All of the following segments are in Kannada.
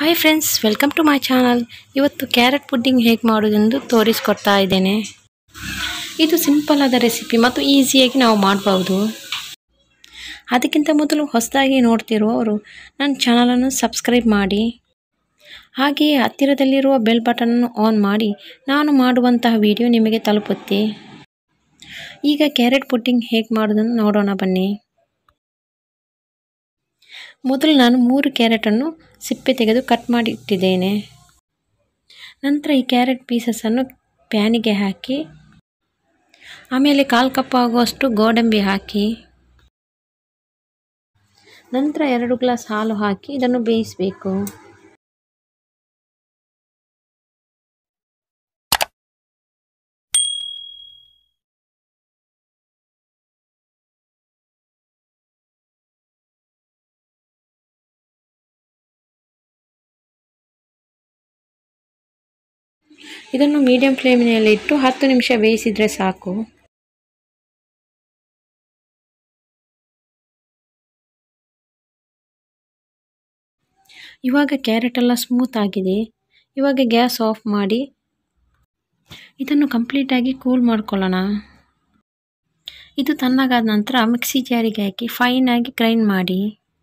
hi friends welcome to my channel ಇವತ್ತು ಕ್ಯಾರೆಟ್ ಪುಡ್ಡಿಂಗ್ ಹೇಗೆ ಮಾಡೋದೆಂದು ತೋರಿಸ್ಕೊಡ್ತಾ ಇದ್ದೇನೆ ಇದು ಸಿಂಪಲ್ ಆದ ರೆಸಿಪಿ ಮತ್ತು ಈಸಿಯಾಗಿ ನಾವು ಮಾಡ್ಬೋದು ಅದಕ್ಕಿಂತ ಮೊದಲು ಹೊಸದಾಗಿ ನೋಡ್ತಿರುವವರು ನನ್ನ ಚಾನಲನ್ನು ಸಬ್ಸ್ಕ್ರೈಬ್ ಮಾಡಿ ಹಾಗೆಯೇ ಹತ್ತಿರದಲ್ಲಿರುವ ಬೆಲ್ ಬಟನನ್ನು ಆನ್ ಮಾಡಿ ನಾನು ಮಾಡುವಂತಹ ವಿಡಿಯೋ ನಿಮಗೆ ತಲುಪುತ್ತೆ ಈಗ ಕ್ಯಾರೆಟ್ ಪುಡ್ಡಿಂಗ್ ಹೇಗೆ ಮಾಡೋದನ್ನು ನೋಡೋಣ ಬನ್ನಿ ಮೊದಲು ನಾನು ಮೂರು ಕ್ಯಾರೆಟನ್ನು ಸಿಪ್ಪೆ ತೆಗೆದು ಕಟ್ ಮಾಡಿ ಇಟ್ಟಿದ್ದೇನೆ ನಂತರ ಈ ಕ್ಯಾರೆಟ್ ಪೀಸಸನ್ನು ಪ್ಯಾನಿಗೆ ಹಾಕಿ ಆಮೇಲೆ ಕಾಲು ಕಪ್ ಆಗುವಷ್ಟು ಗೋಡಂಬಿ ಹಾಕಿ ನಂತರ ಎರಡು ಗ್ಲಾಸ್ ಹಾಲು ಹಾಕಿ ಇದನ್ನು ಬೇಯಿಸಬೇಕು ಇದನ್ನು ಮೀಡಿಯಂ ಫ್ಲೇಮಿನಲ್ಲಿ ಇಟ್ಟು ಹತ್ತು ನಿಮಿಷ ಬೇಯಿಸಿದರೆ ಸಾಕು ಇವಾಗ ಕ್ಯಾರೆಟ್ ಎಲ್ಲ ಸ್ಮೂತ್ ಆಗಿದೆ ಇವಾಗ ಗ್ಯಾಸ್ ಆಫ್ ಮಾಡಿ ಇದನ್ನು ಕಂಪ್ಲೀಟಾಗಿ ಕೂಲ್ ಮಾಡ್ಕೊಳ್ಳೋಣ ಇದು ತಣ್ಣಗಾದ ನಂತರ ಮಿಕ್ಸಿ ಜಾರಿಗೆ ಹಾಕಿ ಫೈನಾಗಿ ಗ್ರೈಂಡ್ ಮಾಡಿ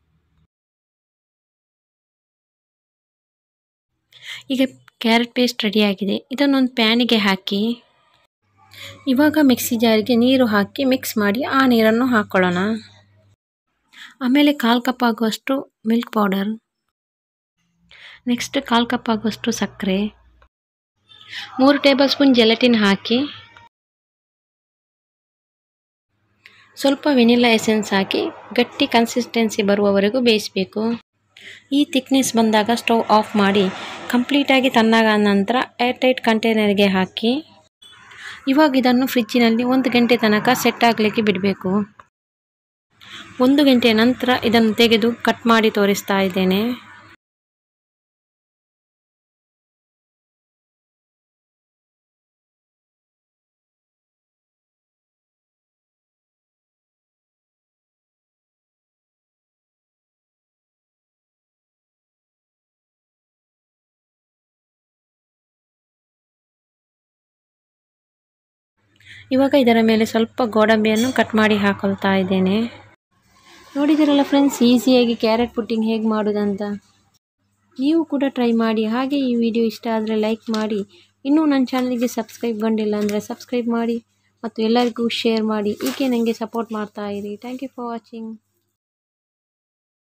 ಈಗ ಕ್ಯಾರೆಟ್ ಪೇಸ್ಟ್ ರೆಡಿಯಾಗಿದೆ ಇದನ್ನೊಂದು ಪ್ಯಾನಿಗೆ ಹಾಕಿ ಇವಾಗ ಮಿಕ್ಸಿ ಜಾರಿಗೆ ನೀರು ಹಾಕಿ ಮಿಕ್ಸ್ ಮಾಡಿ ಆ ನೀರನ್ನು ಹಾಕ್ಕೊಳ್ಳೋಣ ಆಮೇಲೆ ಕಾಲು ಕಪ್ ಆಗುವಷ್ಟು ಮಿಲ್ಕ್ ಪೌಡರ್ ನೆಕ್ಸ್ಟ್ ಕಾಲು ಕಪ್ ಆಗುವಷ್ಟು ಸಕ್ಕರೆ ಮೂರು ಟೇಬಲ್ ಸ್ಪೂನ್ ಜೆಲಟಿನ್ ಹಾಕಿ ಸ್ವಲ್ಪ ವೆನಿಲಾ ಎಸೆನ್ಸ್ ಹಾಕಿ ಗಟ್ಟಿ ಕನ್ಸಿಸ್ಟೆನ್ಸಿ ಬರುವವರೆಗೂ ಬೇಯಿಸಬೇಕು ಈ ಥಿಕ್ನೆಸ್ ಬಂದಾಗ ಸ್ಟವ್ ಆಫ್ ಮಾಡಿ ಕಂಪ್ಲೀಟಾಗಿ ತಣ್ಣಗಾದ ನಂತರ ಏರ್ಟೈಟ್ ಕಂಟೈನರ್ಗೆ ಹಾಕಿ ಇವಾಗ ಇದನ್ನು ಫ್ರಿಜ್ಜಿನಲ್ಲಿ ಒಂದು ಗಂಟೆ ತನಕ ಸೆಟ್ ಆಗಲಿಕ್ಕೆ ಬಿಡಬೇಕು ಒಂದು ಗಂಟೆಯ ನಂತರ ಇದನ್ನು ತೆಗೆದು ಕಟ್ ಮಾಡಿ ತೋರಿಸ್ತಾ ಇದ್ದೇನೆ ಇವಾಗ ಇದರ ಮೇಲೆ ಸ್ವಲ್ಪ ಗೋಡಂಬಿಯನ್ನು ಕಟ್ ಮಾಡಿ ಹಾಕೊಳ್ತಾ ಇದ್ದೇನೆ ನೋಡಿದಿರಲ್ಲ ಫ್ರೆಂಡ್ಸ್ ಈಸಿಯಾಗಿ ಕ್ಯಾರೆಟ್ ಪುಟ್ಟಿಂಗ್ ಹೇಗೆ ಮಾಡೋದಂತ ನೀವು ಕೂಡ ಟ್ರೈ ಮಾಡಿ ಹಾಗೆ ಈ ವಿಡಿಯೋ ಇಷ್ಟ ಆದರೆ ಲೈಕ್ ಮಾಡಿ ಇನ್ನೂ ನನ್ನ ಚಾನಲ್ಗೆ ಸಬ್ಸ್ಕ್ರೈಬ್ ಗೊಂಡಿಲ್ಲ ಅಂದರೆ ಸಬ್ಸ್ಕ್ರೈಬ್ ಮಾಡಿ ಮತ್ತು ಎಲ್ಲರಿಗೂ ಶೇರ್ ಮಾಡಿ ಹೀಗೆ ನನಗೆ ಸಪೋರ್ಟ್ ಮಾಡ್ತಾ ಇರಿ ಥ್ಯಾಂಕ್ ಯು ಫಾರ್ ವಾಚಿಂಗ್